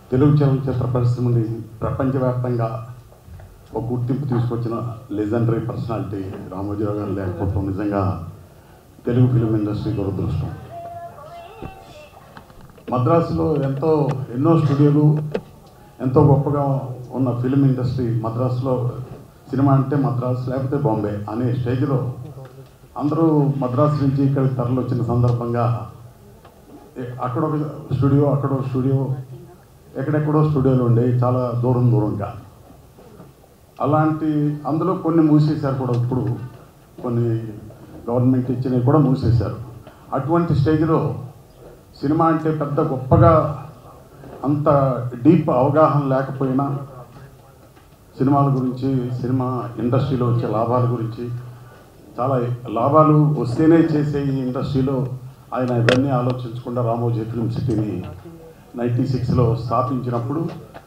తెలుగు చలనచిత్ర పరిశ్రమని ప్రపంచవ్యాప్తంగా ఒక గుర్తింపు తీసుకొచ్చిన లెజెండరీ పర్సనాలిటీ రామోజీరావు గారు లేకపోవడం నిజంగా తెలుగు ఫిలిం ఇండస్ట్రీ దురదృష్టం మద్రాసులో ఎంతో ఎన్నో స్టూడియోలు ఎంతో గొప్పగా ఉన్న ఫిలిం ఇండస్ట్రీ మద్రాసులో సినిమా అంటే మద్రాసు లేకపోతే బాంబే అనే స్టేజ్లో అందరూ మద్రాసు నుంచి ఇక్కడికి తరలి వచ్చిన సందర్భంగా ఏ- అక్కడ ఒక స్టూడియో అక్కడ ఒక స్టూడియో ఎక్కడెక్కడో స్టూడియోలు ఉండేవి చాలా దూరం దూరంగా అలాంటి అందులో కొన్ని మూసేశారు కూడా ఇప్పుడు కొన్ని గవర్నమెంట్ ఇచ్చినవి కూడా మూసేశారు అటువంటి స్టేజ్లో సినిమా అంటే పెద్ద గొప్పగా అంత డీప్ అవగాహన లేకపోయినా సినిమాల గురించి సినిమా ఇండస్ట్రీలో వచ్చే లాభాల గురించి చాలా లాభాలు వస్తేనే చేసే ఈ ఇండస్ట్రీలో ఆయన ఇవన్నీ ఆలోచించకుండా రామోజీ ఫిల్మ్ సిటీని నైంటీ సిక్స్లో స్థాపించినప్పుడు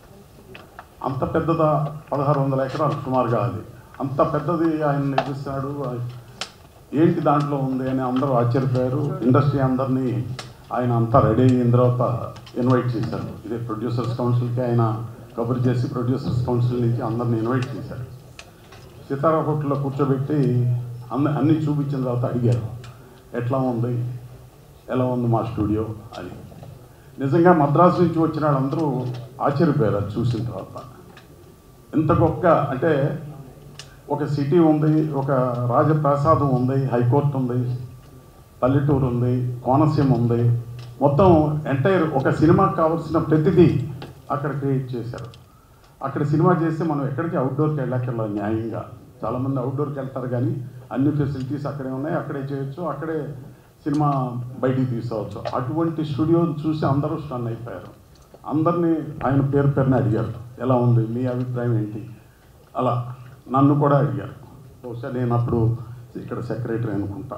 అంత పెద్దదా పదహారు వందల ఎకరాలు సుమారుగా అది అంత పెద్దది ఆయన నిర్మిస్తున్నాడు ఏంటి దాంట్లో ఉంది అని అందరూ ఆశ్చర్యపోయారు ఇండస్ట్రీ అందరినీ ఆయన అంతా రెడీ అయిన తర్వాత ఇన్వైట్ చేశారు ఇదే ప్రొడ్యూసర్స్ కౌన్సిల్కి ఆయన కబురు చేసి ప్రొడ్యూసర్స్ కౌన్సిల్ నుంచి అందరిని ఇన్వైట్ చేశారు సితారా హోటల్లో కూర్చోబెట్టి అన్ని అన్నీ చూపించిన తర్వాత అడిగారు ఎట్లా ఉంది ఎలా ఉంది మా స్టూడియో అని నిజంగా మద్రాసు నుంచి వచ్చిన వాళ్ళందరూ ఆశ్చర్యపోయారు అది చూసిన తర్వాత ఇంత గొప్ప అంటే ఒక సిటీ ఉంది ఒక రాజప్రసాదం ఉంది హైకోర్టు ఉంది పల్లెటూరు ఉంది కోనసీమ ఉంది మొత్తం ఎంటైర్ ఒక సినిమాకి కావాల్సిన ప్రతిదీ అక్కడ క్రియేట్ చేశారు అక్కడ సినిమా చేస్తే మనం ఎక్కడికి అవుట్డోర్కి వెళ్ళక్కర్లేదు న్యాయంగా చాలామంది అవుట్డోర్కి వెళ్తారు కానీ అన్ని ఫెసిలిటీస్ అక్కడే ఉన్నాయి అక్కడే చేయొచ్చు అక్కడే సినిమా బయటికి తీసుకోవచ్చు అటువంటి స్టూడియోని చూసి అందరూ స్టన్ అయిపోయారు అందరినీ ఆయన పేరు పేరుని అడిగారు ఎలా ఉంది మీ అభిప్రాయం ఏంటి అలా నన్ను కూడా అడిగారు బహుశా నేను అప్పుడు ఇక్కడ సెక్రటరీ అనుకుంటా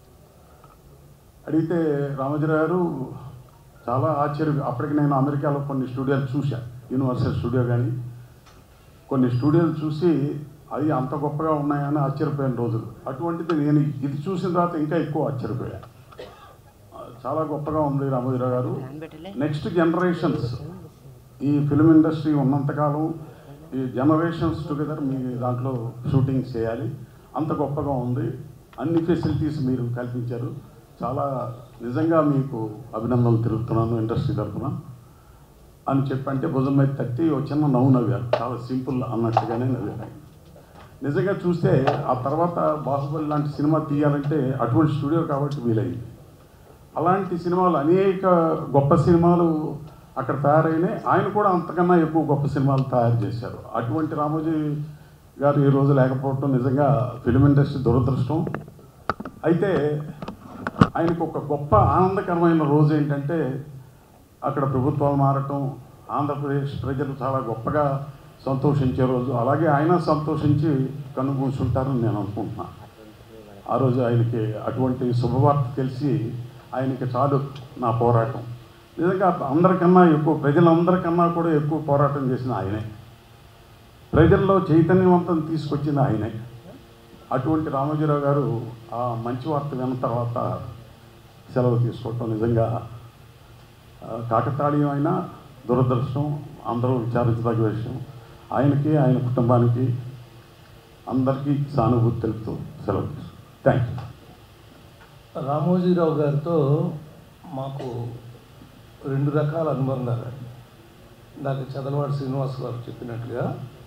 అడిగితే రామోజీరావు గారు చాలా ఆశ్చర్యం అప్పటికి నేను అమెరికాలో కొన్ని స్టూడియోలు చూశాను యూనివర్సల్ స్టూడియో కానీ కొన్ని స్టూడియోలు చూసి అవి అంత గొప్పగా ఉన్నాయని ఆశ్చర్యపోయిన రోజులు అటువంటిది నేను ఇది చూసిన తర్వాత ఇంకా ఎక్కువ ఆశ్చర్యపోయా చాలా గొప్పగా ఉంది రామోజీరావు గారు నెక్స్ట్ జనరేషన్స్ ఈ ఫిలిం ఇండస్ట్రీ ఉన్నంతకాలం ఈ జనరేషన్స్ టుగెదర్ మీ దాంట్లో షూటింగ్ చేయాలి అంత గొప్పగా ఉంది అన్ని ఫెసిలిటీస్ మీరు కల్పించారు చాలా నిజంగా మీకు అభినందనలు తెలుపుతున్నాను ఇండస్ట్రీ తరఫున అని చెప్పంటే భుజం మీద తట్టి ఒక చిన్న నవ్వు నవ్వారు చాలా సింపుల్ అన్నట్టుగానే నవ్వారు నిజంగా చూస్తే ఆ తర్వాత బాహుబలి లాంటి సినిమా తీయాలంటే అటువంటి స్టూడియో కాబట్టి వీలైంది అలాంటి సినిమాలు అనేక గొప్ప సినిమాలు అక్కడ తయారైనాయి ఆయన కూడా అంతకన్నా ఎక్కువ గొప్ప సినిమాలు తయారు చేశారు అటువంటి రామోజీ గారు ఈ రోజు లేకపోవడం నిజంగా ఫిలిం ఇండస్ట్రీ దురదృష్టం అయితే ఆయనకు ఒక గొప్ప ఆనందకరమైన రోజు ఏంటంటే అక్కడ ప్రభుత్వాలు మారటం ఆంధ్రప్రదేశ్ ప్రజలు చాలా గొప్పగా సంతోషించే రోజు అలాగే ఆయన సంతోషించి కనుగూసుంటారని నేను అనుకుంటున్నాను ఆ రోజు ఆయనకి అటువంటి శుభవార్త తెలిసి ఆయనకి చాలు నా పోరాటం నిజంగా అందరికన్నా ఎక్కువ ప్రజలందరికన్నా కూడా ఎక్కువ పోరాటం చేసిన ఆయనే ప్రజల్లో చైతన్యవంతం తీసుకొచ్చింది ఆయనే అటువంటి రామోజీరావు గారు ఆ మంచి వార్త విన్న తర్వాత సెలవు తీసుకోవటం నిజంగా ఆ, కాకతాళీయమైన దురదృష్టం అందరూ విచారించదగ్గ విషయం ఆయనకి ఆయన కుటుంబానికి అందరికీ సానుభూతి తెలుపుతూ సెలవు థ్యాంక్ యూ రామోజీరావు గారితో మాకు రెండు రకాల అనుబంధాలు ఇందాక చదలవాడి శ్రీనివాస్ గారు చెప్పినట్లుగా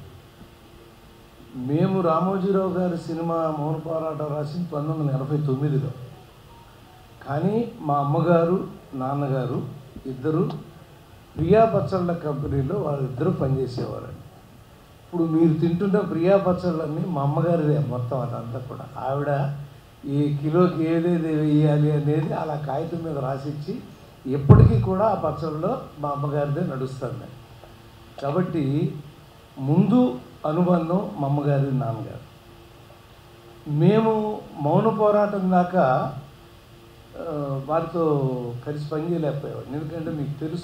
మేము రామోజీరావు గారి సినిమా మౌన పోరాటం రాసింది పంతొమ్మిది వందల ఎనభై తొమ్మిదిలో కానీ మా అమ్మగారు నాన్నగారు ఇద్దరు ప్రియా పచ్చళ్ళ కంపెనీలో వాళ్ళిద్దరూ పనిచేసేవారండి ఇప్పుడు మీరు తింటున్న ప్రియా పచ్చళ్ళన్నీ మా అమ్మగారిదే మొత్తం అదంతా కూడా ఆవిడ ఈ కిలోకి ఏదేది వేయాలి అనేది అలా కాగితం మీద రాసిచ్చి ఎప్పటికీ కూడా ఆ పచ్చళ్ళలో మా అమ్మగారిదే నడుస్తుంది కాబట్టి ముందు అనుబంధం మా అమ్మగారి నాన్నగారు మేము మౌన పోరాటం దాకా ఆ, వారితో కలిసి పనిచేయలేకపోయేవాడు ఎందుకంటే మీకు తెలుసు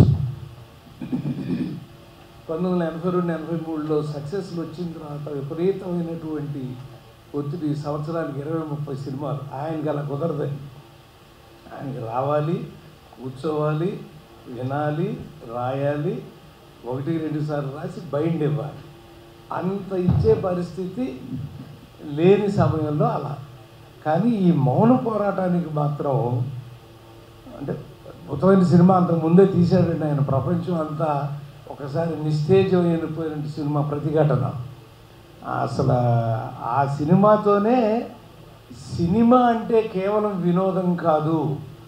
పంతొమ్మిది వందల ఎనభై రెండు ఎనభై మూడులో సక్సెస్లు వచ్చిన తర్వాత విపరీతమైనటువంటి ఒత్తిడి సంవత్సరానికి ఇరవై ముప్పై సినిమాలు ఆయన గల కుదరదని ఆయనకి రావాలి కూర్చోవాలి వినాలి రాయాలి ఒకటి రెండు సార్లు రాసి బైండ్ ఇవ్వాలి అంత ఇచ్చే పరిస్థితి లేని సమయంలో అలా కానీ ఈ మౌన పోరాటానికి మాత్రం అంటే అద్భుతమైన సినిమా అంతకు ముందే తీశాడండి ఆయన ప్రపంచం అంతా ఒకసారి నిస్తేజం అయిపోయిన సినిమా ప్రతిఘటన అసలు ఆ సినిమాతోనే సినిమా అంటే కేవలం వినోదం కాదు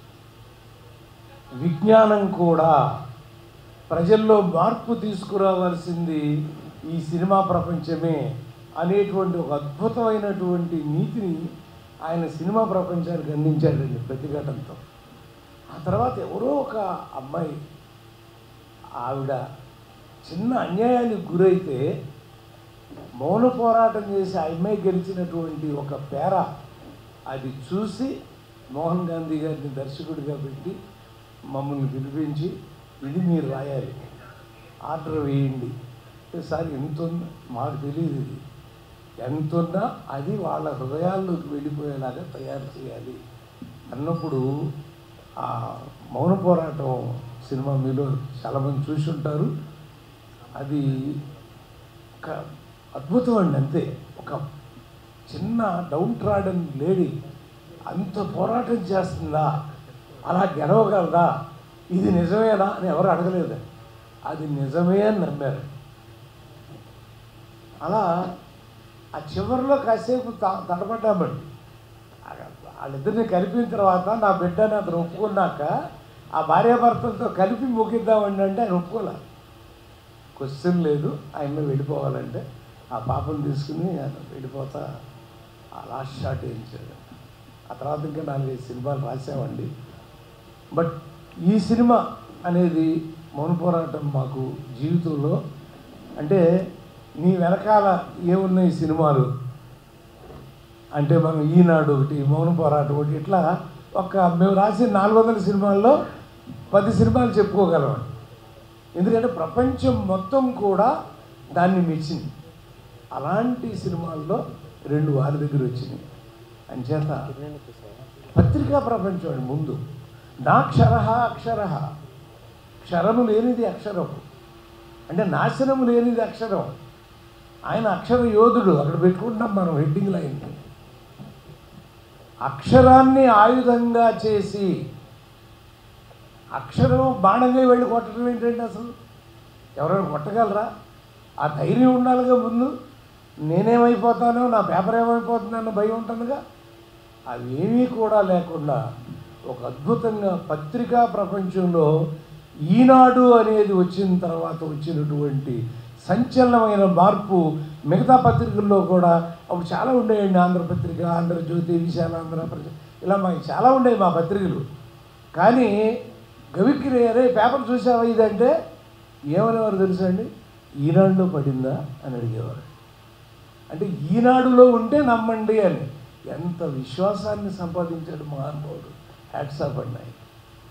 విజ్ఞానం కూడా ప్రజల్లో మార్పు తీసుకురావాల్సింది ఈ సినిమా ప్రపంచమే అనేటువంటి ఒక అద్భుతమైనటువంటి నీతిని ఆయన సినిమా ప్రపంచానికి అందించాడండి ప్రతిఘటనతో ఆ తర్వాత ఎవరో ఒక అమ్మాయి ఆవిడ చిన్న అన్యాయానికి గురైతే మౌన పోరాటం చేసి ఆ అమ్మాయి గెలిచినటువంటి ఒక పేర అది చూసి మోహన్ గాంధీ గారిని దర్శకుడిగా పెట్టి మమ్మల్ని పిలిపించి ఇది మీరు రాయాలి ఆర్డర్ వేయండి అంటే సార్ ఎంత ఉందో మాకు తెలియదు ఇది ఎంత ఉన్నా అది వాళ్ళ హృదయాల్లోకి వెళ్ళిపోయేలాగా తయారు చేయాలి అన్నప్పుడు ఆ మౌన పోరాటం సినిమా మీలో చాలామంది చూసి ఉంటారు అది ఒక అద్భుతం అండి అంతే ఒక చిన్న డౌన్ ట్రాడన్ లేడీ అంత పోరాటం చేస్తుందా అలా గెలవగలదా ఇది నిజమేనా అని ఎవరు అడగలేదు అది నిజమే అని నమ్మారు అలా ఆ చివరిలో కాసేపు త- తడబడ్డామండి ఆ- వాళ్ళిద్దరిని కలిపిన తర్వాత నా బిడ్డని అతను ఒప్పుకున్నాక ఆ భార్యాభర్తలతో కలిపి ముగిద్దామండి అంటే ఆయన ఒప్పుకోలే క్వశ్చన్ లేదు ఆయన వెళ్ళిపోవాలంటే ఆ పాపను తీసుకుని ఆయన వెళ్ళిపోతా ఆ లాస్ట్ షాట్ వేయించాడు ఆ తర్వాత ఇంకా నాలుగైదు సినిమాలు రాసామండి బట్ ఈ సినిమా అనేది మౌన పోరాటం మాకు జీవితంలో అంటే నీ వెనకాల ఏమున్నాయి సినిమాలు అంటే మనం ఈనాడు ఒకటి మౌన పోరాటం ఒకటి ఇట్లా ఒక మేము రాసిన నాలుగు వందల సినిమాల్లో పది సినిమాలు చెప్పుకోగలమండి ఎందుకంటే ప్రపంచం మొత్తం కూడా దాన్ని మెచ్చింది అలాంటి సినిమాల్లో రెండు వారి దగ్గర వచ్చినాయి అంచేత పత్రికా ప్రపంచం అండి ముందు నాక్షర అక్షర క్షరము లేనిది అక్షరం అంటే నాశనము లేనిది అక్షరం ఆయన అక్షర యోధుడు అక్కడ పెట్టుకుంటున్నాం మనం హెడ్డింగ్ లైన్ అక్షరాన్ని ఆయుధంగా చేసి అక్షరం బాణంగా వెళ్ళి కొట్టడం ఏంటండి అసలు ఎవరైనా కొట్టగలరా ఆ ధైర్యం ఉండాలిగా ముందు నేనేమైపోతానో నా పేపర్ ఏమైపోతుందన్న భయం ఉంటుందిగా అవేమీ కూడా లేకుండా ఒక అద్భుతంగా పత్రికా ప్రపంచంలో ఈనాడు అనేది వచ్చిన తర్వాత వచ్చినటువంటి సంచలనమైన మార్పు మిగతా పత్రికల్లో కూడా అప్పుడు చాలా ఉండేయండి ఆంధ్రపత్రిక ఆంధ్రజ్యోతి విశాలాంధ్ర ప్రజ ఇలా మాకు చాలా ఉండేవి మా పత్రికలు కానీ గవిక్కిరి అరే పేపర్ చూసావా ఇదంటే ఏమనేవారు తెలుసా అండి ఈనాడులో పడిందా అని అడిగేవారు అంటే ఈనాడులో ఉంటే నమ్మండి అని ఎంత విశ్వాసాన్ని సంపాదించాడు మహానుభావుడు హ్యాట్సాప్ అండి ఆయన.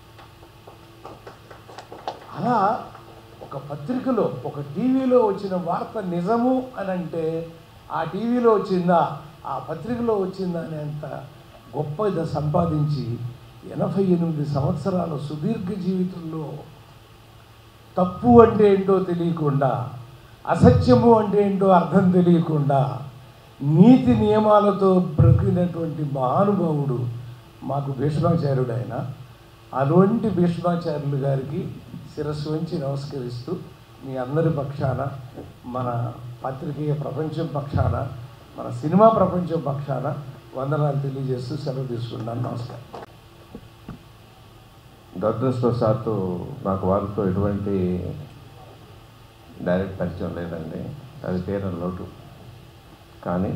అలా ఒక పత్రికలో ఒక టీవీలో వచ్చిన వార్త నిజము అని అంటే ఆ టీవీలో వచ్చిందా ఆ పత్రికలో వచ్చిందా అనేంత గొప్ప ఇది సంపాదించి ఎనభై ఎనిమిది సంవత్సరాల సుదీర్ఘ జీవితంలో తప్పు అంటే ఏంటో తెలియకుండా అసత్యము అంటే ఏంటో అర్థం తెలియకుండా నీతి నియమాలతో బ్రతికినటువంటి మహానుభావుడు మాకు భీష్మాచార్యుడు ఆయన అటువంటి భీష్మాచార్యులు గారికి శిరస్సు వంచి నమస్కరిస్తూ మీ అందరి పక్షాన మన పత్రికేయ ప్రపంచం పక్షాన మన సినిమా ప్రపంచం పక్షాన వందనాలు తెలియజేస్తూ సెలవు తీసుకున్నాను నమస్కారం దురదృష్టవశాత్తు నాకు వారితో ఎటువంటి డైరెక్ట్ పరిచయం లేదండి అది తీరని లోటు కానీ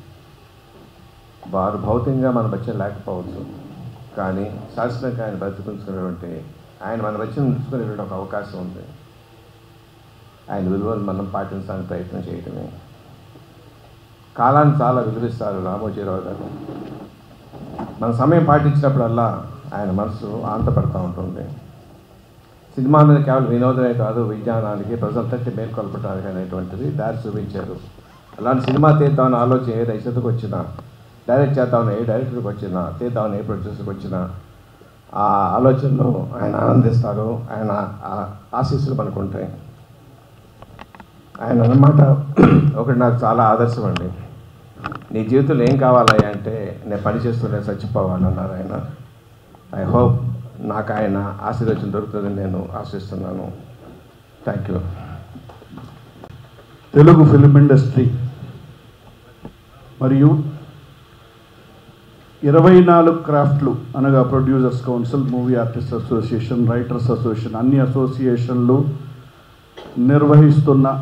వారు భౌతికంగా మన మధ్య లేకపోవచ్చు కానీ శాశ్వతంగా ఆయన బ్రతికించుకునేటువంటి ఆయన మన మధ్య ఉంచుకునేటువంటి ఒక అవకాశం ఉంది ఆయన విలువలు మనం పాటించడానికి ప్రయత్నం చేయటమే కాలాన్ని చాలా విలువిస్తారు రామోజీరావు గారు మన సమయం పాటించినప్పుడల్లా ఆయన మనసు ఆంతపడతా ఉంటుంది సినిమా అనేది కేవలం వినోదమే కాదు విజ్ఞానానికి ప్రజలంతటి మేల్కొల్పడానికి అనేటువంటిది దారి చూపించారు అలాంటి సినిమా తీద్దామని ఆలోచన ఏ రచయితకు వచ్చినా డైరెక్ట్ చేద్దామని ఏ డైరెక్టర్కి వచ్చినా తీద్దామని ఏ ప్రొడ్యూసర్కి వచ్చినా ఆ ఆలోచనలో ఆయన ఆనందిస్తారు ఆయన ఆ ఆశీస్సులు మనకు ఉంటాయి ఆయన అన్నమాట ఒకటి నాకు చాలా ఆదర్శం అండి నీ జీవితంలో ఏం కావాలయ్యా అంటే నేను పని చేస్తూనే చచ్చిపోవాలి అన్నారు ఆయన ఐ హోప్ నాకు ఆయన ఆశీర్వచనం దొరుకుతుందని నేను ఆశిస్తున్నాను thank you Telugu film industry మరియు ఇరవై నాలుగు క్రాఫ్ట్లు అనగా producers council movie artist association writers association అన్ని అసోసియేషన్లు నిర్వహిస్తున్న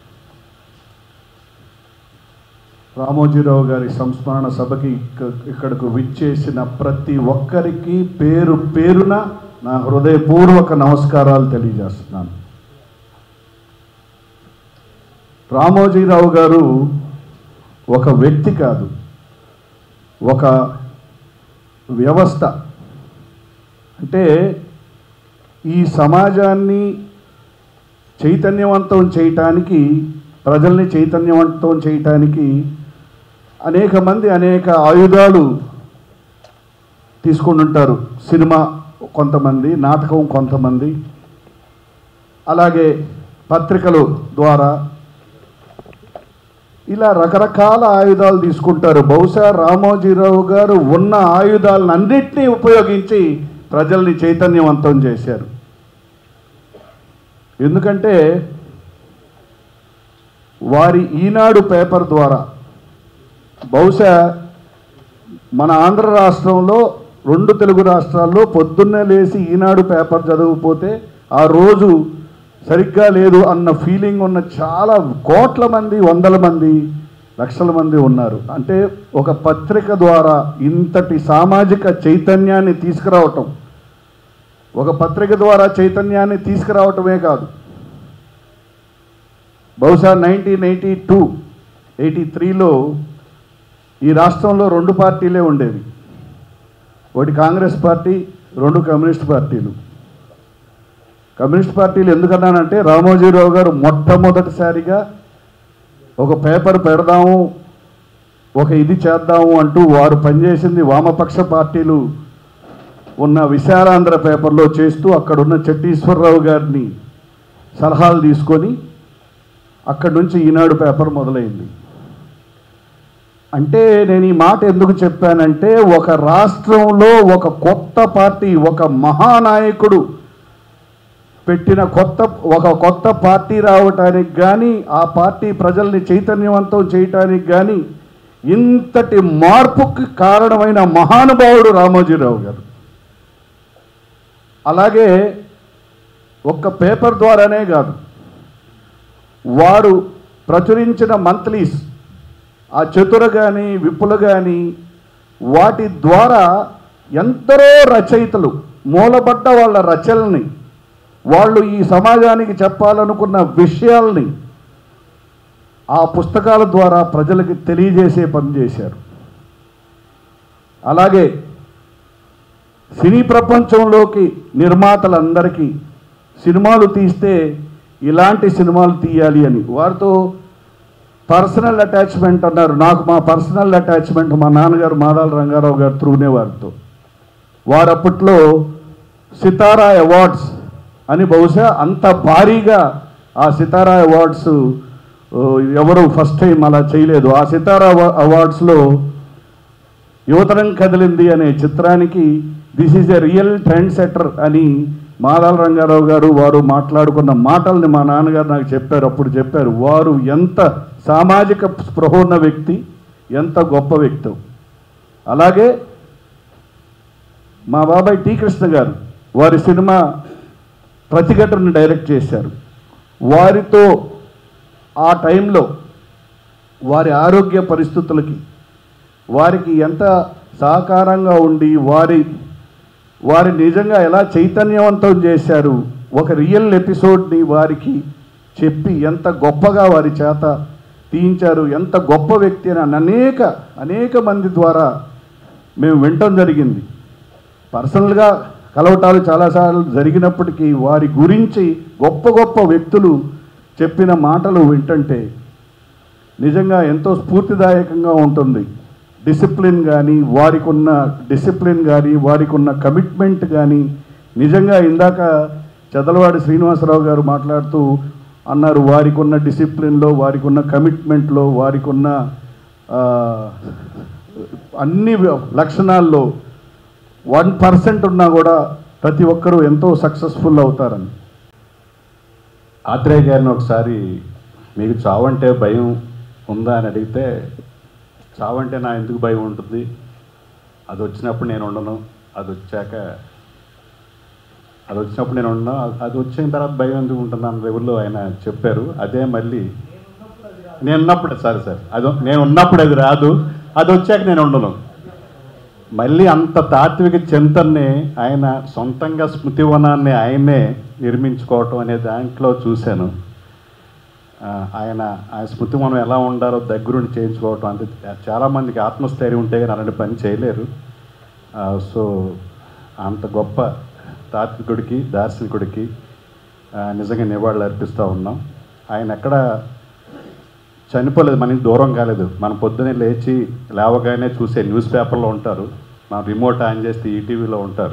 రామోజీరావు గారి సంస్మరణ సభకి ఇక్క- ఇక్కడకు విచ్చేసిన ప్రతి ఒక్కరికి పేరు పేరున నా హృదయపూర్వక నమస్కారాలు తెలియజేస్తున్నాను రామోజీరావు గారు ఒక వ్యక్తి కాదు ఒక వ్యవస్థ అంటే ఈ సమాజాన్ని చైతన్యవంతం చేయటానికి ప్రజల్ని చైతన్యవంతం చేయటానికి అనేక మంది అనేక ఆయుధాలు తీసుకొని ఉంటారు సినిమా కొంతమంది నాటకం కొంతమంది అలాగే పత్రికలు ద్వారా ఇలా రకరకాల ఆయుధాలు తీసుకుంటారు బహుశా రామోజీరావు గారు ఉన్న ఆయుధాలను అన్నింటినీ ఉపయోగించి ప్రజల్ని చైతన్యవంతం చేశారు ఎందుకంటే వారి ఈనాడు పేపర్ ద్వారా బహుశా మన ఆంధ్ర రాష్ట్రంలో రెండు తెలుగు రాష్ట్రాల్లో పొద్దున్నే లేచి ఈనాడు పేపర్ చదవకపోతే ఆ రోజు సరిగ్గా లేదు అన్న ఫీలింగ్ ఉన్న చాలా కోట్ల మంది వందల మంది లక్షల మంది ఉన్నారు అంటే ఒక పత్రిక ద్వారా ఇంతటి సామాజిక చైతన్యాన్ని తీసుకురావటం ఒక పత్రిక ద్వారా చైతన్యాన్ని తీసుకురావటమే కాదు బహుశా నైన్టీన్ ఎయిటీ టూ ఎయిటీ త్రీలో ఈ రాష్ట్రంలో రెండు పార్టీలే ఉండేవి ఒకటి కాంగ్రెస్ పార్టీ రెండు కమ్యూనిస్ట్ పార్టీలు కమ్యూనిస్ట్ పార్టీలు ఎందుకన్నానంటే రామోజీరావు గారు మొట్టమొదటిసారిగా ఒక పేపర్ పెడదాము ఒక ఇది చేద్దాము అంటూ వారు పనిచేసింది వామపక్ష పార్టీలు ఉన్న విశాలాంధ్ర పేపర్లో చేస్తూ అక్కడున్న చెట్టీశ్వరరావు గారిని సలహాలు తీసుకొని అక్కడి నుంచి ఈనాడు పేపర్ మొదలైంది అంటే నేను ఈ మాట ఎందుకు చెప్పానంటే ఒక రాష్ట్రంలో ఒక కొత్త పార్టీ ఒక మహానాయకుడు పెట్టిన కొత్త ఒక కొత్త పార్టీ రావటానికి కానీ ఆ పార్టీ ప్రజల్ని చైతన్యవంతం చేయటానికి కానీ ఇంతటి మార్పుకి కారణమైన మహానుభావుడు రామోజీరావు గారు అలాగే ఒక్క పేపర్ ద్వారానే కాదు వారు ప్రచురించిన మంత్లీస్ ఆ చతుర కానీ విప్పులు కానీ వాటి ద్వారా ఎందరో రచయితలు మూలబడ్డ వాళ్ళ రచనల్ని వాళ్ళు ఈ సమాజానికి చెప్పాలనుకున్న విషయాల్ని ఆ పుస్తకాల ద్వారా ప్రజలకి తెలియజేసే పని చేశారు అలాగే సినీ ప్రపంచంలోకి నిర్మాతలందరికీ సినిమాలు తీస్తే ఇలాంటి సినిమాలు తీయాలి అని వారితో పర్సనల్ అటాచ్మెంట్ అన్నారు నాకు మా పర్సనల్ అటాచ్మెంట్ మా నాన్నగారు మాదాల రంగారావు గారు త్రూనే వారితో వారు అప్పట్లో సితారా అవార్డ్స్ అని బహుశా అంత భారీగా ఆ సితారా అవార్డ్స్ ఓ, ఎవరు ఫస్ట్ టైం అలా చేయలేదు ఆ సితారా అవా- అవార్డ్స్లో యువతరం కదిలింది అనే చిత్రానికి this is a real trend setter అని మాదాల రంగారావు గారు వారు మాట్లాడుకున్న మాటల్ని మా నాన్నగారు నాకు చెప్పారు అప్పుడు చెప్పారు వారు ఎంత సామాజిక స్పృహ ఉన్న వ్యక్తి ఎంత గొప్ప వ్యక్తి అలాగే మా బాబాయ్ టీ కృష్ణ గారు వారి సినిమా ప్రతిఘటనను డైరెక్ట్ చేశారు వారితో ఆ టైంలో వారి ఆరోగ్య పరిస్థితులకి వారికి ఎంత సహకారంగా ఉండి వారి వారి నిజంగా ఎలా చైతన్యవంతం చేశారు ఒక రియల్ ఎపిసోడ్ని వారికి చెప్పి ఎంత గొప్పగా వారి చేత తీయించారు ఎంత గొప్ప వ్యక్తి అని అనేక అనేక మంది ద్వారా మేము వినటం జరిగింది పర్సనల్గా కలవటాలు చాలాసార్లు జరిగినప్పటికీ వారి గురించి గొప్ప గొప్ప వ్యక్తులు చెప్పిన మాటలు వింటుంటే నిజంగా ఎంతో స్ఫూర్తిదాయకంగా ఉంటుంది డిసిప్లిన్ కానీ వారికి ఉన్న డిసిప్లిన్ కానీ వారికి ఉన్న కమిట్మెంట్ కానీ నిజంగా ఇందాక చదలవాడి శ్రీనివాసరావు గారు మాట్లాడుతూ అన్నారు వారికి ఉన్న డిసిప్లిన్లో వారికి ఉన్న కమిట్మెంట్లో వారికి ఉన్న ఆ, అన్ని లక్షణాల్లో వన్ పర్సెంట్ ఉన్నా కూడా ప్రతి ఒక్కరూ ఎంతో సక్సెస్ఫుల్ అవుతారని ఆత్రేయ గారిని ఒకసారి మీకు చావంటే భయం ఉందా అని అడిగితే చావంటే నా ఎందుకు భయం ఉంటుంది అది వచ్చినప్పుడు నేను ఉండను అది వచ్చాక అది వచ్చినప్పుడు నేను ఉండను అది- అది వచ్చిన తర్వాత భయం ఎందుకు ఉంటుంది అన్న లెవెల్లో ఆయన చెప్పారు అదే మళ్ళీ నేను ఉన్నప్పుడు సరే సార్ అది నేను ఉన్నప్పుడు అది రాదు అది వచ్చాక నేను ఉండను మళ్ళీ అంత తాత్విక చింతనని ఆయన సొంతంగా స్మృతివనాన్ని ఆయనే నిర్మించుకోవటం అనే దాంట్లో చూశాను ఆ, ఆయన ఆయన స్మృతివనం ఎలా ఉండాలో దగ్గరుండి చేయించుకోవటం అంటే చాలామందికి ఆత్మస్థైర్యం ఉంటే కానీ అలాంటి పని చేయలేరు ఆ, సో అంత గొప్ప తాత్వికుడికి దార్శనికుడికి ఆ, నిజంగా నివాళులు అర్పిస్తూ ఉన్నాం ఆయన ఎక్కడ చనిపోలేదు మనకి దూరం కాలేదు మనం పొద్దున్నే లేచి లేవగానే చూసే న్యూస్ పేపర్లో ఉంటారు మనం రిమోట్ ఆన్ చేస్తే ఈటీవీలో ఉంటారు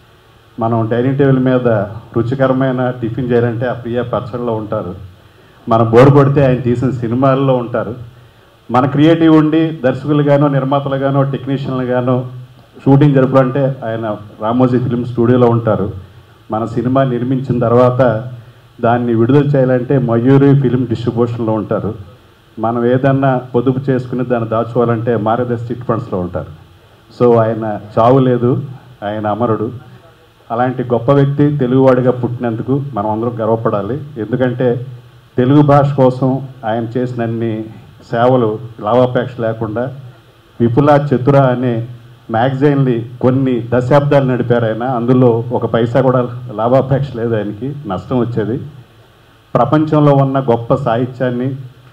మనం డైనింగ్ టేబుల్ మీద రుచికరమైన టిఫిన్ చేయాలంటే ఆ ప్రియ పచ్చడిలో ఉంటారు మనం బోర్ కొడితే ఆయన తీసిన సినిమాల్లో ఉంటారు మన క్రియేటివ్ ఉండి దర్శకులుగానో నిర్మాతలుగానో టెక్నీషియన్లుగానో షూటింగ్ జరుపులంటే ఆయన రామోజీ ఫిలిం స్టూడియోలో ఉంటారు మన సినిమా నిర్మించిన తర్వాత దాన్ని విడుదల చేయాలంటే మయూరి ఫిలిం డిస్ట్రిబ్యూషన్లో ఉంటారు మనం ఏదన్నా పొదుపు చేసుకుని దాన్ని దాచుకోవాలంటే మారదర్శి చిట్ ఫండ్స్లో ఉంటారు సో ఆయన చావు లేదు ఆయన అమరుడు అలాంటి గొప్ప వ్యక్తి తెలుగువాడిగా పుట్టినందుకు మనం అందరం గర్వపడాలి ఎందుకంటే తెలుగు భాష కోసం ఆయన చేసిన అన్ని సేవలు లాభాపేక్ష లేకుండా విపుల చతుర అనే మ్యాగజైన్లు కొన్ని దశాబ్దాలు నడిపారు ఆయన అందులో ఒక పైసా కూడా లాభాపేక్ష లేదు ఆయనకి నష్టం వచ్చేది ప్రపంచంలో ఉన్న గొప్ప సాహిత్యాన్ని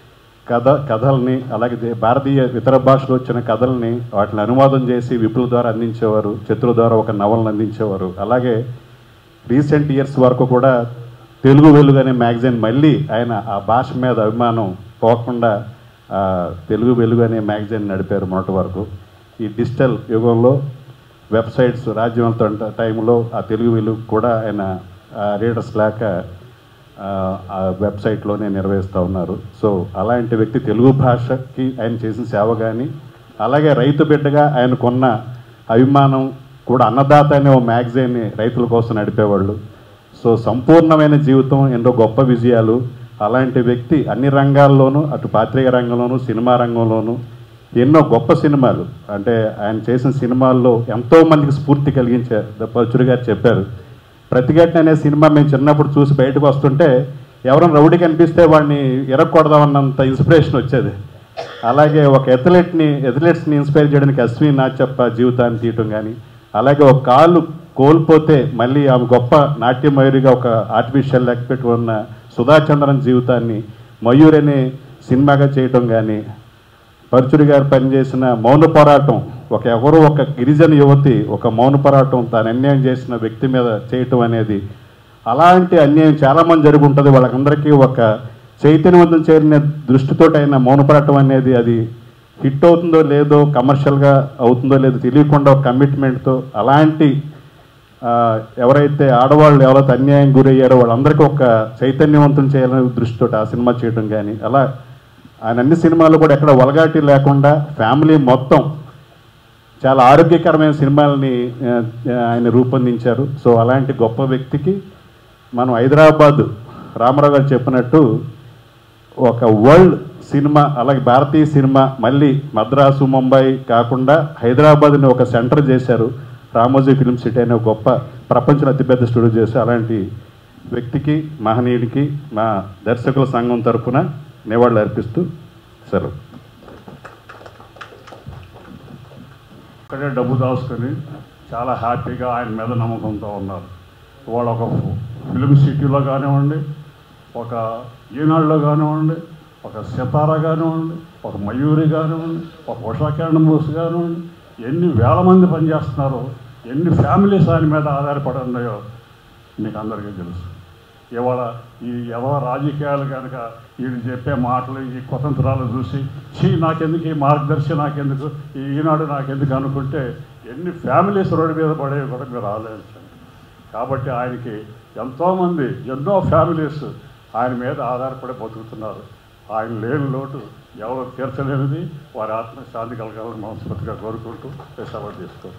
కథ కథల్ని అలాగే దే- భారతీయ ఇతర భాషలో వచ్చిన కథల్ని వాటిని అనువాదం చేసి విపుల ద్వారా అందించేవారు చిత్రుల ద్వారా ఒక నవలను అందించేవారు అలాగే రీసెంట్ ఇయర్స్ వరకు కూడా తెలుగు వెలుగు అనే మ్యాగజైన్ మళ్ళీ ఆయన ఆ భాష మీద అభిమానం పోకుండా ఆ, తెలుగు వెలుగు అనే మ్యాగజైన్ నడిపారు మొదటి వరకు ఈ డిజిటల్ యుగంలో వెబ్సైట్స్ రాజ్యం వెళ్తున్న టైంలో ఆ తెలుగు వెలుగు కూడా ఆయన రీడర్స్ లేక ఆ, ఆ వెబ్సైట్లోనే నిర్వహిస్తూ ఉన్నారు సో అలాంటి వ్యక్తి తెలుగు భాషకి ఆయన చేసిన సేవ కానీ అలాగే రైతు బిడ్డగా ఆయనకున్న అభిమానం కూడా అన్నదాత అనే ఓ మ్యాగజైన్ని రైతుల కోసం నడిపేవాళ్ళు సో సంపూర్ణమైన జీవితం ఎన్నో గొప్ప విజయాలు అలాంటి వ్యక్తి అన్ని రంగాల్లోనూ అటు పాత్రిక రంగంలోనూ సినిమా రంగంలోనూ ఎన్నో గొప్ప సినిమాలు అంటే ఆయన చేసిన సినిమాల్లో ఎంతో మందికి స్ఫూర్తి కలిగించే పరుచుడు గారు చెప్పారు ప్రతిఘటన అనే సినిమా మేము చిన్నప్పుడు చూసి బయటకు వస్తుంటే ఎవరైనా రౌడీ కనిపిస్తే వాడిని ఎరగకూడదామన్నంత ఇన్స్పిరేషన్ వచ్చేది అలాగే ఒక ఎథ్లెట్ని ఎథ్లెట్స్ని ఇన్స్పైర్ చేయడానికి అశ్విని నాచప్ప జీవితాన్ని తీయటం కానీ అలాగే ఒక కాలు కోల్పోతే మళ్ళీ ఆమె గొప్ప నాట్య మయూరిగా ఒక ఆర్టిఫిషియల్ లెక్క పెట్టి ఉన్న సుధాచంద్రన్ జీవితాన్ని మయూర్ అనే సినిమాగా చేయటం కానీ పరుచుడి గారు పనిచేసిన మౌన పోరాటం ఒక ఎవరో ఒక గిరిజన యువతి ఒక మౌన పోరాటం తాను అన్యాయం చేసిన వ్యక్తి మీద చేయటం అనేది అలాంటి అన్యాయం చాలామంది జరిగి ఉంటుంది వాళ్ళకందరికీ ఒక చైతన్యవంతం చేరిన దృష్టితో అయిన మౌన పోరాటం అనేది అది హిట్ అవుతుందో లేదో కమర్షియల్గా అవుతుందో లేదో తెలియకుండా ఒక కమిట్మెంట్తో అలాంటి ఆ, ఎవరైతే ఆడవాళ్ళు ఎవరైతే అన్యాయం గురయ్యారో వాళ్ళందరికీ ఒక చైతన్యవంతం చేయాలనే దృష్టితో ఆ సినిమా చేయడం కానీ అలా ఆయన అన్ని సినిమాలు కూడా ఎక్కడ వలగాటి లేకుండా ఫ్యామిలీ మొత్తం చాలా ఆరోగ్యకరమైన సినిమాలని ఆ, ఆయన రూపొందించారు సో అలాంటి గొప్ప వ్యక్తికి మనం హైదరాబాద్ రామారావు గారు చెప్పినట్టు ఒక వరల్డ్ సినిమా అలాగే భారతీయ సినిమా మళ్ళీ మద్రాసు ముంబై కాకుండా హైదరాబాద్ని ఒక సెంటర్ చేశారు రామోజీ ఫిల్మ్ సిటీ అనే ఒక గొప్ప ప్రపంచంలో అతిపెద్ద స్టూడియో చేశారు అలాంటి వ్యక్తికి మహనీయుడికి మా దర్శకుల సంఘం తరపున నివాళులు అర్పిస్తూ సెలవు ఇక్కడే డబ్బు దాచుకొని చాలా హ్యాపీగా ఆయన మీద నమ్మకంతో ఉన్నారు వాళ్ళు ఒక ఫిలిం సిటీలో కానివ్వండి ఒక ఈనాడులో కానివ్వండి ఒక సితారా కానివ్వండి ఒక మయూరి కానివ్వండి ఒక ఉషా కిరణ్ బోస్ కానివ్వండి ఎన్ని వేల మంది పనిచేస్తున్నారో ఎన్ని ఫ్యామిలీస్ ఆయన మీద ఆధారపడి ఉన్నాయో మీకు అందరికీ తెలుసు ఇవాళ ఈ ఎవరో రాజకీయాలు కనుక వీళ్ళు చెప్పే మాటలు ఈ కుతంత్రాలు చూసి చీ నాకెందుకు ఈ మార్గదర్శి నాకెందుకు ఈ ఈనాడు నాకెందుకు అనుకుంటే ఎన్ని ఫ్యామిలీస్ రోడ్డు మీద పడేవి కూడా మీరు ఆలోచించండి కాబట్టి ఆయనకి ఎంతోమంది ఎన్నో ఫ్యామిలీస్ ఆయన మీద ఆధారపడి బతుకుతున్నారు ఆయన లేని లోటు ఎవరు తీర్చలేనిది వారి ఆత్మ శాంతి కలగాలని మనస్ఫూర్తిగా కోరుకుంటూ సవాల్ చేసుకోరు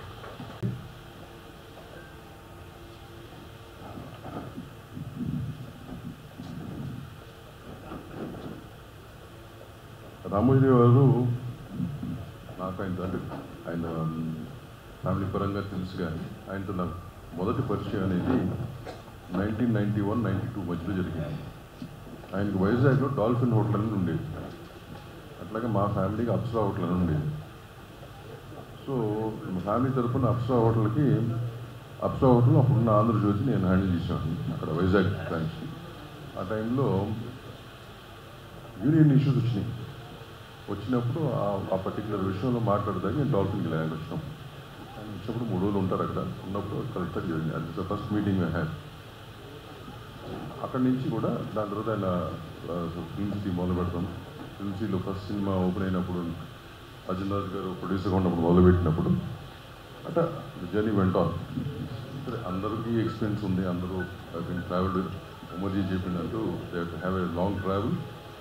రామోజీ గారు నాకు ఆయన అంటే ఆయన ఫ్యామిలీ పరంగా తెలుసు కానీ ఆయనతో నాకు మొదటి పరిచయం అనేది nineteen ninety one ninety two మధ్యలో జరిగింది ఆయనకి వైజాగ్లో డాల్ఫిన్ హోటల్ అని ఉండేది అట్లాగే మా ఫ్యామిలీకి అప్సరా హోటల్ అని ఉండేది సో మా ఫ్యామిలీ తరఫున అప్సరా హోటల్కి అప్సరా హోటల్ అప్పుడున్న ఆంధ్రజ్యోతి నేను హ్యాండిల్ చేసేవాడిని అక్కడ వైజాగ్ బ్రాంచ్ ఆ టైంలో యూనియన్ ఇష్యూస్ వచ్చినాయి వచ్చినప్పుడు ఆ- ఆ పర్టికులర్ విషయంలో మాట్లాడదానికి నేను డాల్ఫిన్కి ల్యాండ్ వచ్చినాం ఆయన వచ్చినప్పుడు మూడు రోజులు ఉంటారు అక్కడ ఉన్నప్పుడు కలుస్తారు జరిగింది అది ఫస్ట్ మీటింగ్ హ్యాడ్ అక్కడి నుంచి కూడా దాని తర్వాత ఆయన ఫిల్మ్ సిటీ మొదలు పెడతాం ఫిల్మ్ సిటీలో ఫస్ట్ సినిమా ఓపెన్ అయినప్పుడు అర్జున్ రాజు గారు ప్రొడ్యూసర్గా ఉన్నప్పుడు మొదలు పెట్టినప్పుడు అంటే జర్నీ వెంట ఆన్ అందరికీ ఎక్స్పీరియన్స్ ఉంది అందరూ ట్రావెల్ ఉమర్జీ చెప్పినట్టు they have a long travel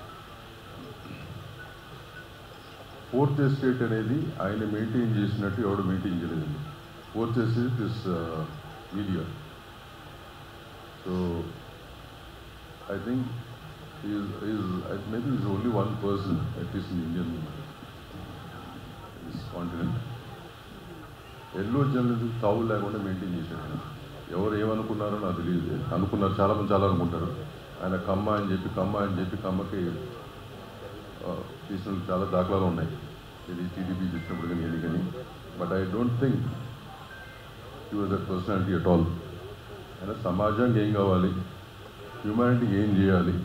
fourth estate అనేది ఆయన మెయింటైన్ చేసినట్టు ఎవడు మెయింటైన్ చేయలేదండి fourth estate is media so I think is is maybe is only one person at least in Indian this continent yellow journalism తావు లేకుండా maintain చేశాడు ఆయన ఎవరు ఏమనుకున్నారో నాకు తెలియదు అనుకున్నారు చాలామంది చాలా అనుకుంటారు ఆయన కమ్మ అని చెప్పి కమ్మ అని చెప్పి కమ్మకి ఆ, తీసిన చాలా దాఖలాలు ఉన్నాయి ఇది టీడీపీ చూసినప్పుడు కానీ ఏది కానీ but I don't think he was that personality at all అయినా సమాజానికి ఏం కావాలి హ్యూమానిటీకి ఏం చేయాలి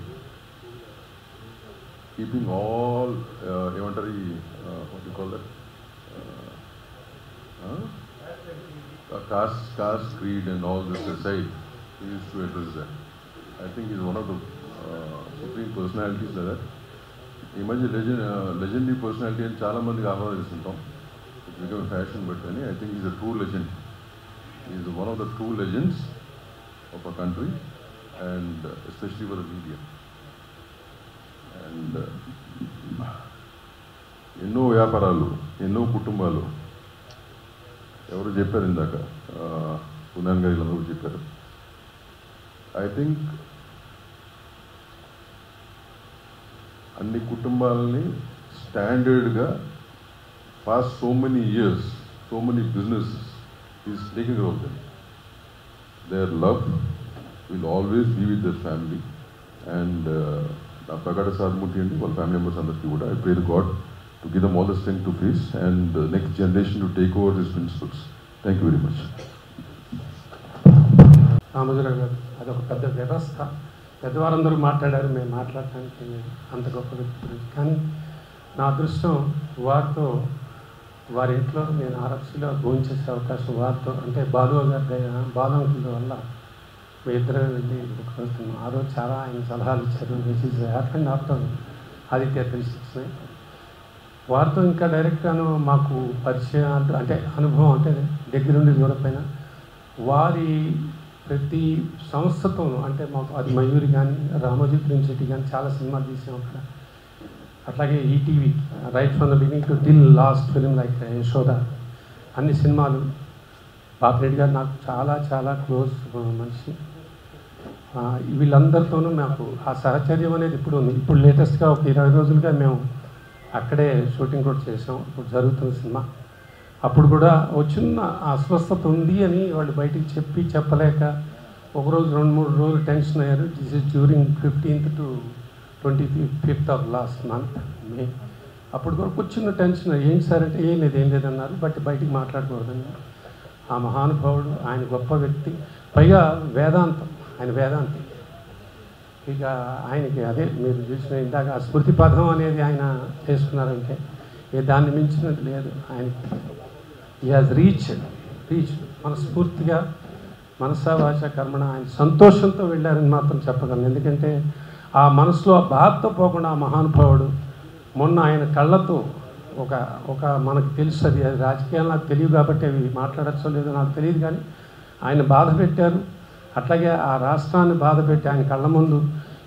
కీపింగ్ ఆల్ ఏమంటారు ఈ call that caste, caste, creed, and all this aside, he used to address that. I think he's one of the uh, supreme personalities like that. ఈ మధ్య లెజెండ్ లెజెండరీ పర్సనాలిటీ అని చాలా మందికి ఆహ్వానిస్తుంటాం ఇట్ బికమ్ ఫ్యాషన్ బట్ అని I think is a true legend is one of the true legends of a country and especially for the media అండ్ ఎన్నో వ్యాపారాలు ఎన్నో కుటుంబాలు ఎవరు చెప్పారు ఇందాక పునాన్ గారు వీళ్ళందరూ చెప్పారు ఐ థింక్ అన్ని కుటుంబాలని స్టాండర్డ్గా past so many years so many businesses is taking off them there love will always be with their family and నా ప్రకాట సార్మూర్తి అండి వాళ్ళ ఫ్యామిలీ మెంబర్స్ అందరికీ కూడా I pray God to give them all the strength to face and next generation to take over this principles thank you very much Ramoji Rao garu అదొక పెద్ద వ్యవస్థ పెద్దవారందరూ మాట్లాడారు మేము మాట్లాడటానికి అంత గొప్ప వ్యక్తి గురించి కానీ నా అదృష్టం వారితో వారి ఇంట్లో నేను ఆర్ఎఫ్సీలో భోజనం చేసే అవకాశం వారితో అంటే బాలు గారి దయ- బాలు అంకుల్ వల్ల మీ ఇద్దరు వెళ్ళి ఒకరోజు ఆ రోజు చాలా ఆయన సలహాలు ఇచ్చారు this is happened after Aditya three six nine వారితో ఇంకా డైరెక్ట్గాను మాకు పరిచయాలు అంటే అనుభవం అంటే దగ్గరుండి చూడకపోయినా వారి ప్రతి సంస్థతోనూ అంటే మాకు అది మయూరి కానీ రామోజీ ఫిలిం సిటీ కానీ చాలా సినిమాలు తీసాం అక్కడ అట్లాగే ETV right from the beginning to till last film like Yashoda అన్ని సినిమాలు బాపిరెడ్డి గారు నాకు చాలా చాలా క్లోజ్ మనిషి ఆ, వీళ్ళందరితోనూ మాకు ఆ సహచర్యం అనేది ఇప్పుడు ఉంది ఇప్పుడు లేటెస్ట్గా ఒక ఇరవై రోజులుగా మేము అక్కడే షూటింగ్ కూడా చేసాం ఇప్పుడు జరుగుతున్న సినిమా అప్పుడు కూడా ఒక చిన్న అస్వస్థత ఉంది అని వాళ్ళు బయటికి చెప్పి చెప్పలేక ఒకరోజు రెండు మూడు రోజులు టెన్షన్ అయ్యారు this is during fifteenth to twenty fifth of last month May అప్పుడు కూడా కూర్చున్న టెన్షన్ ఏం సార్ అంటే ఏం లేదు ఏం లేదన్నారు బట్ బయటికి మాట్లాడకూడదని ఆ మహానుభావుడు ఆయన గొప్ప వ్యక్తి పైగా వేదాంతం ఆయన వేదాంతి ఇక ఆయనకి అదే మీరు చూసిన ఇందాక ఆ స్మృతి పదం అనేది ఆయన చేసుకున్నారంటే ఏ దాన్ని మించినది లేదు ఆయనకి ఈ హాజ్ రీచ్ రీచ్ మనస్ఫూర్తిగా మనసా భాష కర్మణ ఆయన సంతోషంతో వెళ్ళారని మాత్రం చెప్పగలను ఎందుకంటే ఆ మనసులో ఆ బాధతో పోకుండా ఆ మహానుభావుడు మొన్న ఆయన కళ్ళతో ఒక ఒక మనకు తెలుసు అది అది రాజకీయాలు నాకు తెలియదు కాబట్టి అవి మాట్లాడచ్చో లేదో నాకు తెలియదు కానీ ఆయన బాధ పెట్టారు అట్లాగే ఆ రాష్ట్రాన్ని బాధ పెట్టి ఆయన కళ్ళ ముందు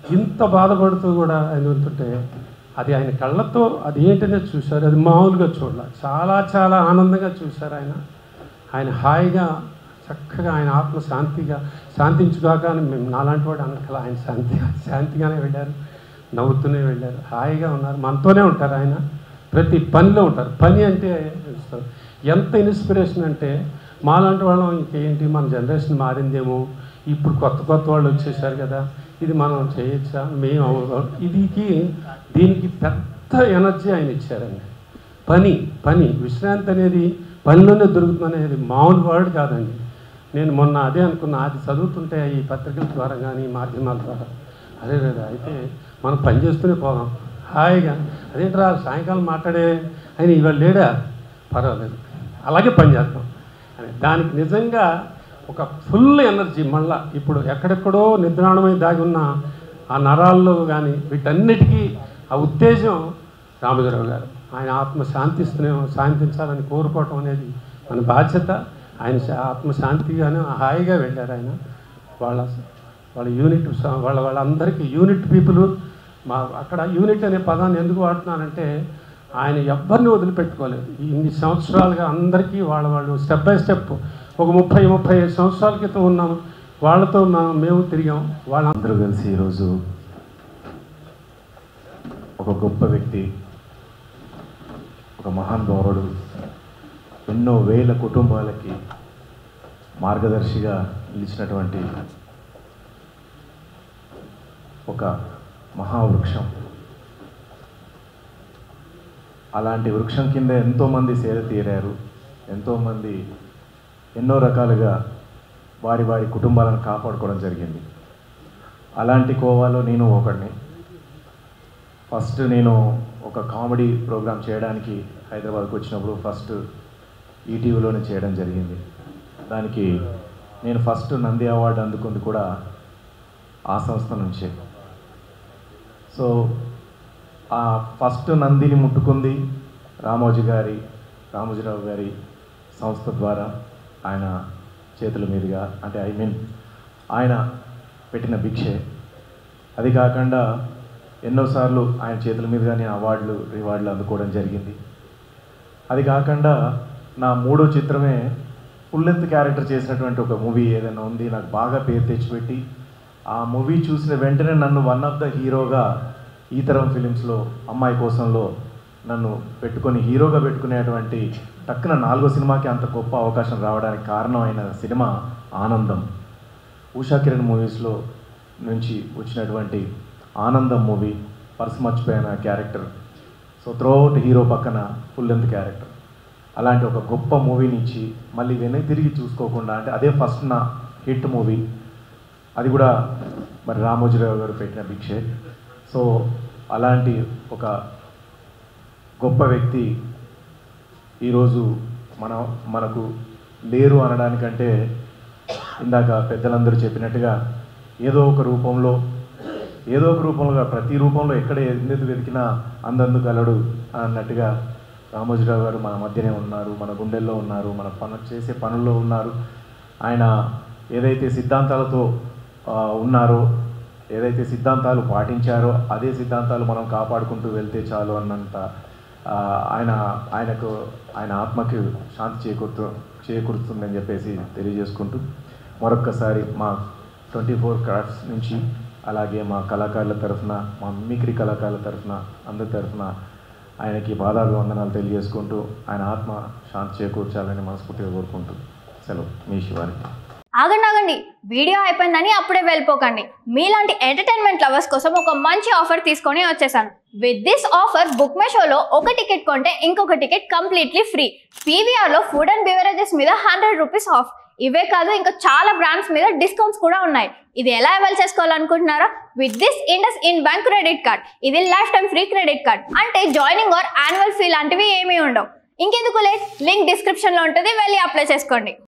ఇంత బాధపడుతూ కూడా ఆయన వెళ్తుంటే అది ఆయన కళ్ళతో అది ఏంటనేది చూశారు అది మామూలుగా చూడాల చాలా చాలా ఆనందంగా చూశారు ఆయన ఆయన హాయిగా చక్కగా ఆయన ఆత్మ శాంతిగా శాంతించుగాక అని మేము నాలాంటి వాడు అనకల ఆయన శాంతిగా శాంతిగానే వెళ్ళారు నవ్వుతూనే వెళ్ళారు హాయిగా ఉన్నారు మనతోనే ఉంటారు ఆయన ప్రతి పనిలో ఉంటారు పని అంటే ఇస్తారు. ఎంత ఇన్స్పిరేషన్ అంటే మాలాంటి వాళ్ళం ఇంకేంటి మన జనరేషన్ మారిందేమో ఇప్పుడు కొత్త కొత్త వాళ్ళు వచ్చేసారు కదా ఇది మనం చేయొచ్చా మేము అవ్వ- ఇదికి దీనికి పెద్ద ఎనర్జీ ఆయన ఇచ్చారండి పని పని విశ్రాంతి అనేది పనిలోనే దొరుకుతుందనేది మామూలు వర్డ్ కాదండి నేను మొన్న అదే అనుకున్నా అది చదువుతుంటే ఈ పత్రికల ద్వారా కానీ మాధ్యమాల ద్వారా అదే లేదా అయితే మనం పని చేస్తూనే పోదాం హాయిగా అదేంట్రా సాయంకాలం మాట్లాడే ఆయన ఇవాళ లేడా పర్వాలేదు అలాగే పని చేద్దాం అని దానికి నిజంగా ఒక ఫుల్ ఎనర్జీ మళ్ళా ఇప్పుడు ఎక్కడెక్కడో నిద్రాణమై దాగి ఉన్న ఆ నరాల్లో కానీ వీటన్నిటికీ ఆ ఉత్తేజం రామోజీరావు గారు ఆయన ఆత్మ శాంతిస్తూనే శాంతించాలని కోరుకోవటం అనేది మన బాధ్యత ఆయన శా- ఆత్మ శాంతిగానే హాయిగా వెళ్ళారు ఆయన వాళ్ళ వాళ్ళ యూనిట్ స- వాళ్ళ వాళ్ళందరికీ యూనిట్ పీపుల్ మా అక్కడ యూనిట్ అనే పదాన్ని ఎందుకు వాడుతున్నానంటే ఆయన ఎవ్వరిని వదిలిపెట్టుకోలేదు ఈ ఇన్ని సంవత్సరాలుగా అందరికీ వాళ్ళ వాళ్ళు స్టెప్ బై స్టెప్ ఒక ముప్పై ముప్పై ఐదు సంవత్సరాల క్రితం ఉన్నాం వాళ్ళతో మా- మేము తిరిగాం వాళ్ళ అందరూ కలిసి ఈరోజు ఒక గొప్ప వ్యక్తి ఒక మహానుభావుడు ఎన్నో వేల కుటుంబాలకి మార్గదర్శిగా నిలిచినటువంటి ఒక మహావృక్షం అలాంటి వృక్షం కింద ఎంతోమంది సేద తీరారు ఎంతోమంది ఎన్నో రకాలుగా వారి వారి కుటుంబాలను కాపాడుకోవడం జరిగింది అలాంటి కోవాలో నేను ఒకడిని ఫస్ట్ నేను ఒక కామెడీ ప్రోగ్రామ్ చేయడానికి హైదరాబాద్కి వచ్చినప్పుడు ఫస్ట్ ఈటీవీలోనే చేయడం జరిగింది దానికి నేను ఫస్ట్ నంది అవార్డు అందుకుంది కూడా ఆ సంస్థ నుంచే సో ఆ ఫస్ట్ నందిని ముట్టుకుంది రామోజీ గారి రామోజీరావు గారి సంస్థ ద్వారా ఆయన చేతుల మీదుగా అంటే ఐ మీన్ ఆయన పెట్టిన భిక్షే అది కాకుండా ఎన్నోసార్లు ఆయన చేతుల మీదుగా నేను అవార్డులు రివార్డులు అందుకోవడం జరిగింది అది కాకుండా నా మూడో చిత్రమే ఫుల్ లెంత్ క్యారెక్టర్ చేసినటువంటి ఒక మూవీ ఏదైనా ఉంది నాకు బాగా పేరు తెచ్చిపెట్టి ఆ మూవీ చూసిన వెంటనే నన్ను వన్ ఆఫ్ ద హీరోగా ఈ తరం ఫిలిమ్స్లో అమ్మాయి కోసంలో నన్ను పెట్టుకొని హీరోగా పెట్టుకునేటువంటి టక్కున నాలుగో సినిమాకి అంత గొప్ప అవకాశం రావడానికి కారణమైన సినిమా ఆనందం ఉషా కిరణ్ మూవీస్లో నుంచి వచ్చినటువంటి ఆనందం మూవీ పర్స్ మర్చిపోయిన క్యారెక్టర్ సో త్రోఅవుట్ హీరో పక్కన ఫుల్ లెంత్ క్యారెక్టర్ అలాంటి ఒక గొప్ప మూవీని ఇచ్చి మళ్ళీ వెనక్కి తిరిగి చూసుకోకుండా అంటే అదే ఫస్ట్ నా హిట్ మూవీ అది కూడా మరి రామోజీరావు గారు పెట్టిన భిక్షే సో అలాంటి ఒక గొప్ప వ్యక్తి ఈరోజు మన మనకు లేరు అనడానికంటే ఇందాక పెద్దలందరూ చెప్పినట్టుగా ఏదో ఒక రూపంలో ఏదో ఒక రూపంలో ప్రతి రూపంలో ఎక్కడ ఎందుకు వెతికినా అందందు గలడు అన్నట్టుగా రామోజీరావు గారు మన మధ్యనే ఉన్నారు మన గుండెల్లో ఉన్నారు మన పను చేసే పనుల్లో ఉన్నారు ఆయన ఏదైతే సిద్ధాంతాలతో ఆ, ఉన్నారో ఏదైతే సిద్ధాంతాలు పాటించారో అదే సిద్ధాంతాలు మనం కాపాడుకుంటూ వెళ్తే చాలు అన్నంత ఆ, ఆయన ఆయనకు ఆయన ఆత్మకి శాంతి చేకూరుతూ చేకూరుతుందని చెప్పేసి తెలియజేసుకుంటూ మరొక్కసారి మా ట్వంటీ ఫోర్ క్రాఫ్ట్స్ నుంచి అలాగే మా కళాకారుల తరఫున మా మిమిక్రీ కళాకారుల తరఫున అందరి తరఫున ఆయనకి పాదాభివందనాలు తెలియజేసుకుంటూ ఆయన ఆత్మ శాంతి చేకూర్చాలని మనస్ఫూర్తిగా కోరుకుంటూ సెలవు మీ శివానికి ఆగండి ఆగండి వీడియో అయిపోయిందని అప్పుడే వెళ్ళిపోకండి మీలాంటి ఎంటర్టైన్మెంట్ లవర్స్ కోసం ఒక మంచి ఆఫర్ తీసుకొని వచ్చేసాను with this offer book my షోలో ఒక టికెట్ కొంటే ఇంకొక టికెట్ కంప్లీట్లీ ఫ్రీ పీవీఆర్లో ఫుడ్ అండ్ బివరేజెస్ మీద హండ్రెడ్ రూపీస్ ఆఫ్ ఇవే కాదు ఇంకా చాలా బ్రాండ్స్ మీద డిస్కౌంట్స్ కూడా ఉన్నాయి ఇది ఎలా అవైల్ చేసుకోవాలనుకుంటున్నారా with this IndusInd bank credit card ఇది lifetime free credit card అంటే జాయినింగ్ ఆర్ యాన్యువల్ ఫీ లాంటివి ఏమీ ఉండవు ఇంకెందుకు లేట్ లింక్ డిస్క్రిప్షన్లో ఉంటుంది వెళ్ళి అప్లై చేసుకోండి